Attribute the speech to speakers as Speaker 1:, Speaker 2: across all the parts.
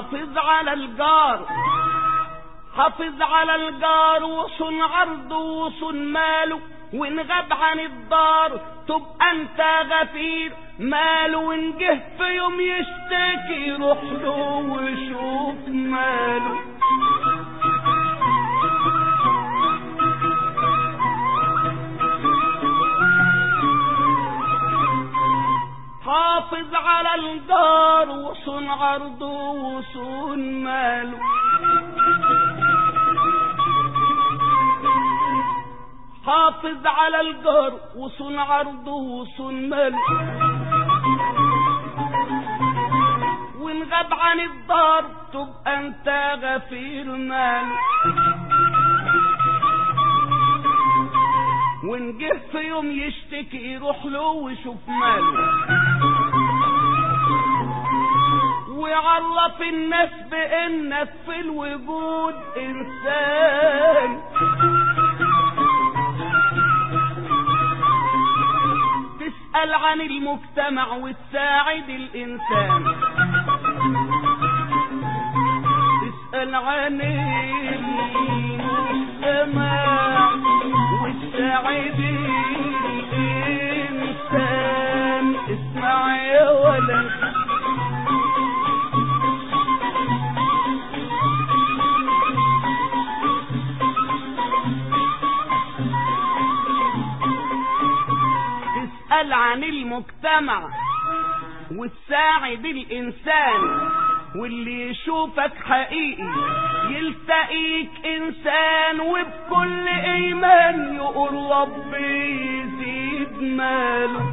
Speaker 1: حافظ على الجار حافظ على الجار وصن عرضه وصن ماله وان غاب عن الدار تبقى انت غفير ماله وان جه في يوم يشتكي روح له وشوف ماله حافظ على الجار وصن عرضه وصن ماله حافظ على الجار وصن عرضه وصن ماله وان غاب عن الدار تبقى انت غفير ماله وان جه في يوم يشتكي يروح له ويشوف ماله ويعرف الناس بانك في الوجود انسان تسأل عن المجتمع وتساعد الانسان تسأل عن المجتمع وتساعد الانسان اسمع يا ولد تسأل عن المجتمع وتساعد الإنسان واللي يشوفك حقيقي يلتقيك إنسان وبكل إيمان يقول ربي يزيد ماله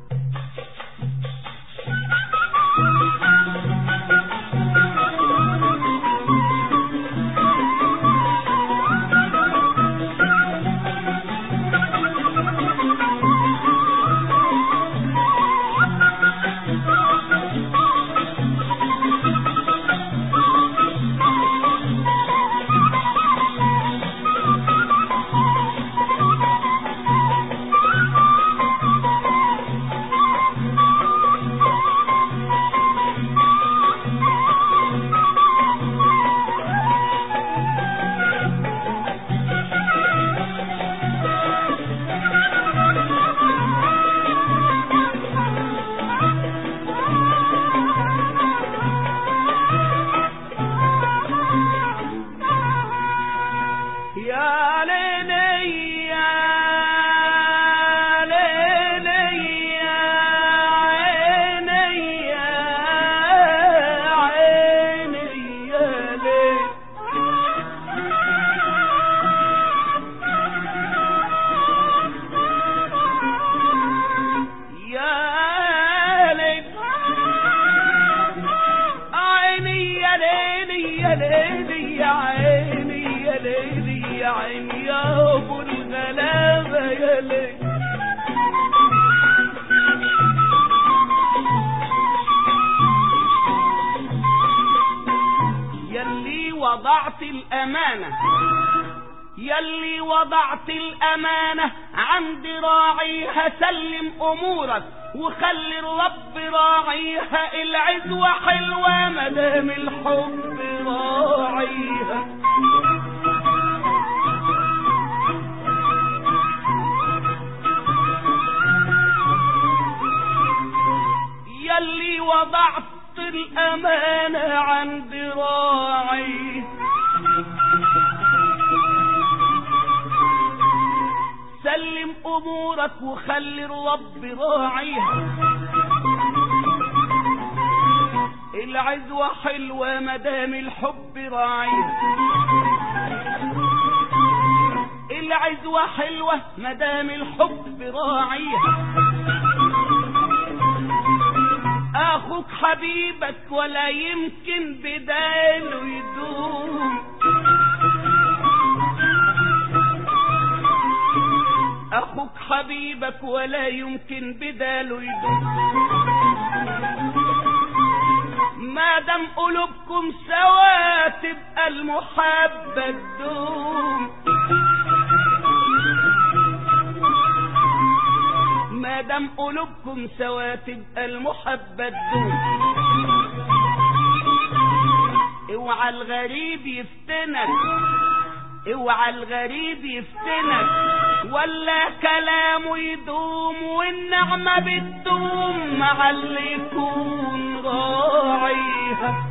Speaker 1: يا ليلي يا ليلي يا عيني يا عيني يا ليل يا ليل عيني يا ليلي يا ليلي يا عيني يا ليلي يا عيني يا ابو الغلابه يا ليل يلي وضعت الامانه يلي وضعت الامانه عند راعيها سلم امورك وخلي الرب راعيها العزوة حلوة مدام الحب راعيها يلي وضعت الأمانة عند راعي سلم أمورك وخلي الرب راعيها العزوة حلوة مدام الحب راعيها العزوة حلوة مدام الحب راعيها اخوك حبيبك ولا يمكن بداله يدوم اخوك حبيبك ولا يمكن بداله يدوم ما دام قلوبكم سوا تبقى المحبة تدوم ما دام قلوبكم سوا تبقى المحبة تدوم اوعى الغريب يفتنك اوعى الغريب يفتنك ولا كلامه يدوم والنعمة بتدوم مع اللي يكون راعيها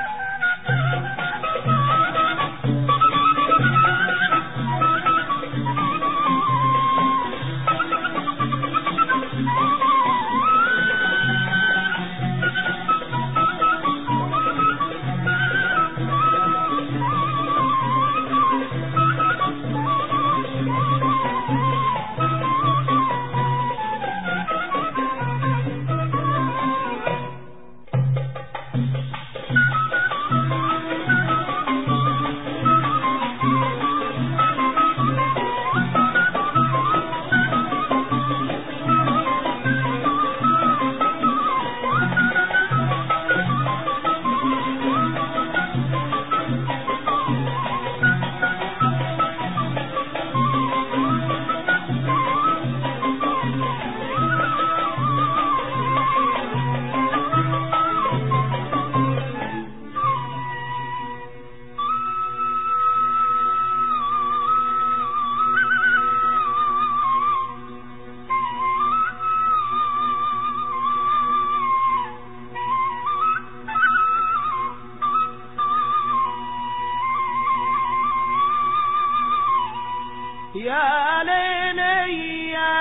Speaker 1: يا ليلي يا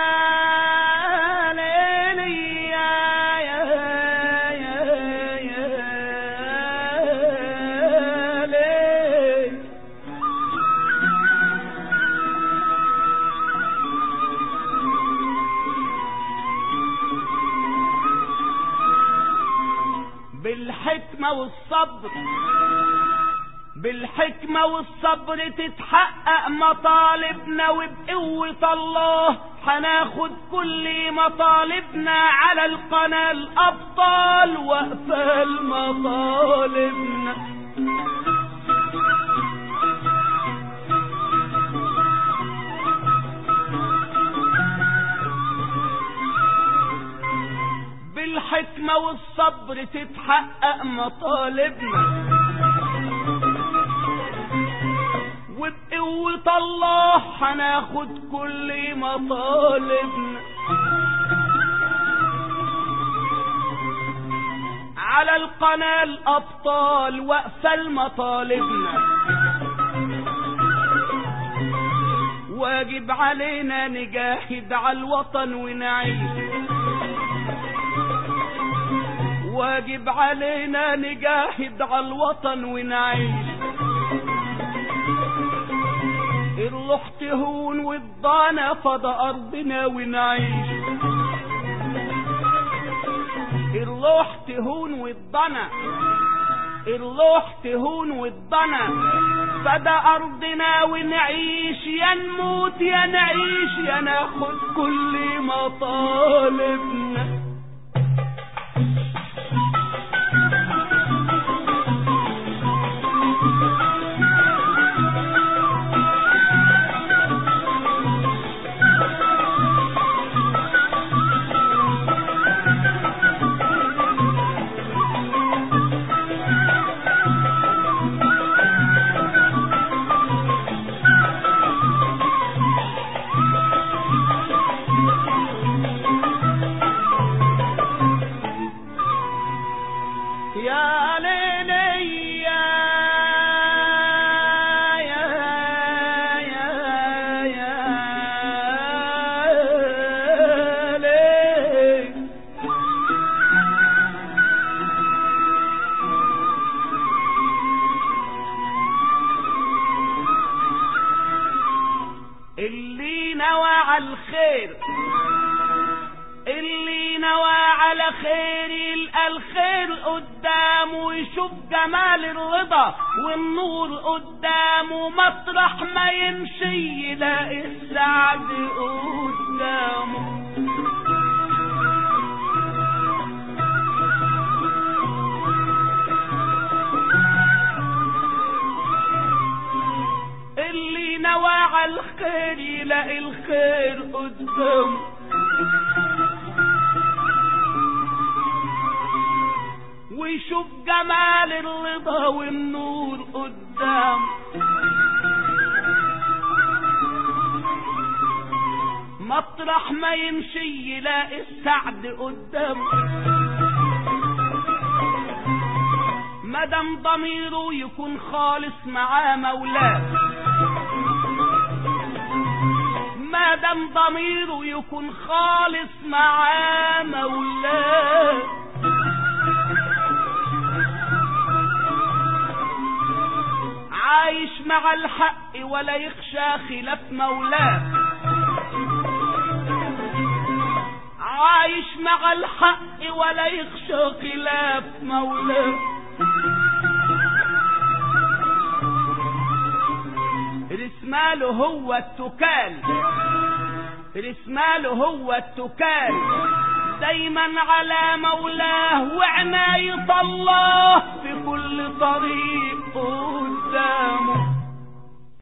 Speaker 1: ليلي يا يا يا يا ليل بالحكمة والصبر بالحكمة والصبر تتحقق مطالبنا وبقوة الله هناخد كل مطالبنا على القناة الأبطال وأقفال مطالبنا بالحكمة والصبر تتحقق مطالبنا وبقوة الله هناخد كل مطالبنا على القناة الأبطال وأقفل مطالبنا واجب علينا نجاهد على الوطن ونعيش واجب علينا نجاهد على الوطن ونعيش الروح تهون والضانا فضى أرضنا ونعيش الروح تهون والضنا الروح تهون والضنا فدا أرضنا ونعيش يا نموت يا نعيش يا ناخد كل مطالبنا يا ليلي يا يا يا يا ليل اللي نوى على الخير اللي نوى على خير يلقى الخير قدامه ويشوف جمال الرضا والنور قدامه مطرح ما يمشي يلاقي السعد قدامه اللي نوى على الخير يلاقي الخير قدامه ويشوف جمال الرضا والنور قدام مطرح ما يمشي يلاقي السعد قدامه مدام ضميره يكون خالص معاه مولاه مادام ضميره يكون خالص معاه مولاه عايش مع الحق ولا يخشى خلاف مولاه عايش مع الحق ولا يخشى خلاف مولاه رسماله هو التكال رسماله هو التكال دايما على مولاه وعناية الله في كل طريق قدامه